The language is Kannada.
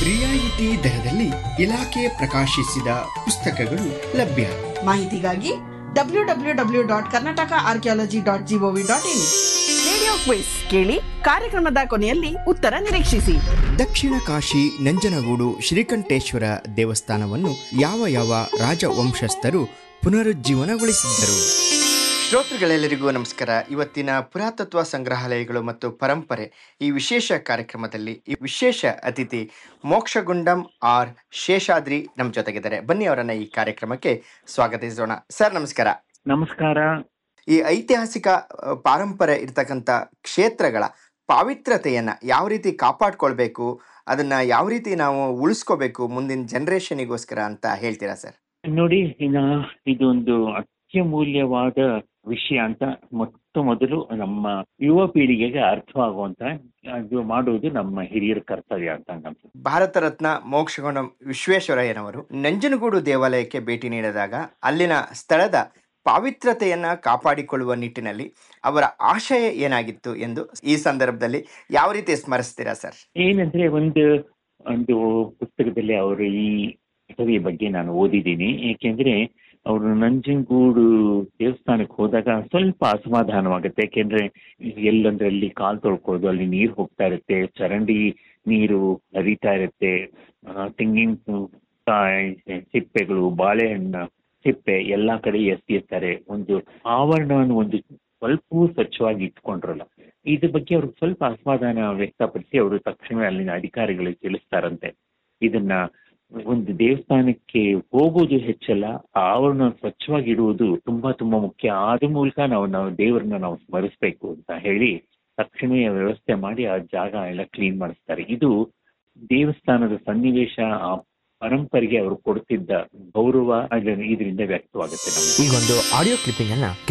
ರಿಯಾಯಿತಿ ದರದಲ್ಲಿ ಇಲಾಖೆ ಪ್ರಕಾಶಿಸಿದ ಪುಸ್ತಕಗಳು ಲಭ್ಯ ಮಾಹಿತಿಗಾಗಿ W W W dot Karnataka archaeology dot gov dot in radio quiz ಕೇಳಿ ಕಾರ್ಯಕ್ರಮದ ಕೊನೆಯಲ್ಲಿ ಉತ್ತರ ನಿರೀಕ್ಷಿಸಿ ದಕ್ಷಿಣ ಕಾಶಿ ನಂಜನಗೂಡು ಶ್ರೀಕಂಠೇಶ್ವರ ದೇವಸ್ಥಾನವನ್ನು ಯಾವ ಯಾವ ರಾಜವಂಶಸ್ಥರು ಪುನರುಜ್ಜೀವನಗೊಳಿಸಿದ್ದರು ಶ್ರೋತೃಗಳೆಲ್ಲರಿಗೂ ನಮಸ್ಕಾರ ಇವತ್ತಿನ ಪುರಾತತ್ವ ಸಂಗ್ರಹಾಲಯಗಳು ಮತ್ತು ಪರಂಪರೆ ಈ ವಿಶೇಷ ಕಾರ್ಯಕ್ರಮದಲ್ಲಿ ಈ ವಿಶೇಷ ಅತಿಥಿ ಮೋಕ್ಷಗುಂಡಂ ಆರ್ ಶೇಷಾದ್ರಿ ನಮ್ಮ ಜೊತೆಗಿದ್ದಾರೆ ಬನ್ನಿ ಅವರನ್ನ ಈ ಕಾರ್ಯಕ್ರಮಕ್ಕೆ ಸ್ವಾಗತಿಸೋಣ ಸರ್ ನಮಸ್ಕಾರ ನಮಸ್ಕಾರ ಈ ಐತಿಹಾಸಿಕ ಅ, ಪಾರಂಪರೆ ಇರ್ತಕ್ಕಂಥ ಕ್ಷೇತ್ರಗಳ ಪಾವಿತ್ರತೆಯನ್ನ ಯಾವ ರೀತಿ ಕಾಪಾಡ್ಕೊಳ್ಬೇಕು ಅದನ್ನ ಯಾವ ರೀತಿ ನಾವು ಉಳಿಸ್ಕೋಬೇಕು ಮುಂದಿನ ಜನರೇಷನಿಗೋಸ್ಕರ ಅಂತ ಹೇಳ್ತೀರಾ ಸರ್ ನೋಡಿ ಇನ್ನ ಇದೊಂದು ಅತ್ಯಮೂಲ್ಯವಾದ ವಿಷಯ ಅಂತ ಮೊತ್ತ ಮೊದಲು ನಮ್ಮ ಯುವ ಪೀಳಿಗೆಗೆ ಅರ್ಥವಾಗುವಂತ ಅದು ಮಾಡುವುದು ನಮ್ಮ ಹಿರಿಯರ ಕರ್ತವ್ಯ ಅಂತ ನಮ್ಗೆ ಭಾರತ ರತ್ನ ಮೋಕ್ಷಗುಂಡ ವಿಶ್ವೇಶ್ವರಯ್ಯನವರು ನಂಜನಗೂಡು ದೇವಾಲಯಕ್ಕೆ ಭೇಟಿ ನೀಡಿದಾಗ ಅಲ್ಲಿನ ಸ್ಥಳದ ಪಾವಿತ್ರತೆಯನ್ನ ಕಾಪಾಡಿಕೊಳ್ಳುವ ನಿಟ್ಟಿನಲ್ಲಿ ಅವರ ಆಶಯ ಏನಾಗಿತ್ತು ಎಂದು ಈ ಸಂದರ್ಭದಲ್ಲಿ ಯಾವ ರೀತಿ ಸ್ಮರಿಸ್ತೀರಾ ಸರ್ ಏನಂದ್ರೆ ಒಂದು ಒಂದು ಪುಸ್ತಕದಲ್ಲಿ ಅವರು ಈ ಘಟನೆಯ ಬಗ್ಗೆ ನಾನು ಓದಿದ್ದೀನಿ ಏಕೆಂದ್ರೆ ಅವರು ನಂಜನಗೂಡು ದೇವಸ್ಥಾನಕ್ಕೆ ಹೋದಾಗ ಸ್ವಲ್ಪ ಅಸಮಾಧಾನವಾಗುತ್ತೆ ಯಾಕೆಂದ್ರೆ ಎಲ್ಲಂದ್ರಲ್ಲಿ ಕಾಲ್ ತೊಳ್ಕೊಳ್ಳೋದು ಅಲ್ಲಿ ನೀರು ಹೋಗ್ತಾ ಇರುತ್ತೆ ಚರಂಡಿ ನೀರು ಹರಿತಾ ಇರುತ್ತೆ ಆ, ತೆಂಗಿನ ಕಾಯಿ ಸಿಪ್ಪೆಗಳು ಬಾಳೆಹಣ್ಣು ಸಿಪ್ಪೆ ಎಲ್ಲಾ ಕಡೆ ಎಸೆಯುತ್ತಾರೆ ಒಂದು ಆವರಣವನ್ನು ಒಂದು ಸ್ವಲ್ಪವೂ ಸ್ವಚ್ಛವಾಗಿ ಇಟ್ಕೊಂಡ್ರಲ್ಲ ಇದ್ರ ಬಗ್ಗೆ ಅವರು ಸ್ವಲ್ಪ ಅಸಮಾಧಾನ ವ್ಯಕ್ತಪಡಿಸಿ ಅವರು ತಕ್ಷಣ ಅಲ್ಲಿನ ಅಧಿಕಾರಿಗಳಿಗೆ ತಿಳಿಸ್ತಾರಂತೆ ಇದನ್ನ ಒಂದು ದೇವಸ್ಥಾನಕ್ಕೆ ಹೋಗೋದು ಹೆಚ್ಚಲ್ಲ ಆ ಆವರಣ ಸ್ವಚ್ಛವಾಗಿ ಇಡುವುದು ತುಂಬಾ ತುಂಬಾ ಮುಖ್ಯ ಅದ್ರ ಮೂಲಕ ನಾವು ನಾವು ದೇವರನ್ನ ನಾವು ಸ್ಮರಿಸ್ಬೇಕು ಅಂತ ಹೇಳಿ ತಕ್ಷಣವೇ ವ್ಯವಸ್ಥೆ ಮಾಡಿ ಆ ಜಾಗ ಎಲ್ಲ ಕ್ಲೀನ್ ಮಾಡಿಸ್ತಾರೆ ಇದು ದೇವಸ್ಥಾನದ ಸನ್ನಿವೇಶ ಆ ಪರಂಪರೆಗೆ ಅವರು ಕೊಡ್ತಿದ್ದ ಗೌರವ ಅದನ್ನ ಇದರಿಂದ ವ್ಯಕ್ತವಾಗುತ್ತೆ ನಮ್ಗೆ ಈ ಒಂದು ಆಡಿಯೋ ಕ್ಲಿಪ್ಪಿಂಗ್ ಅನ್ನ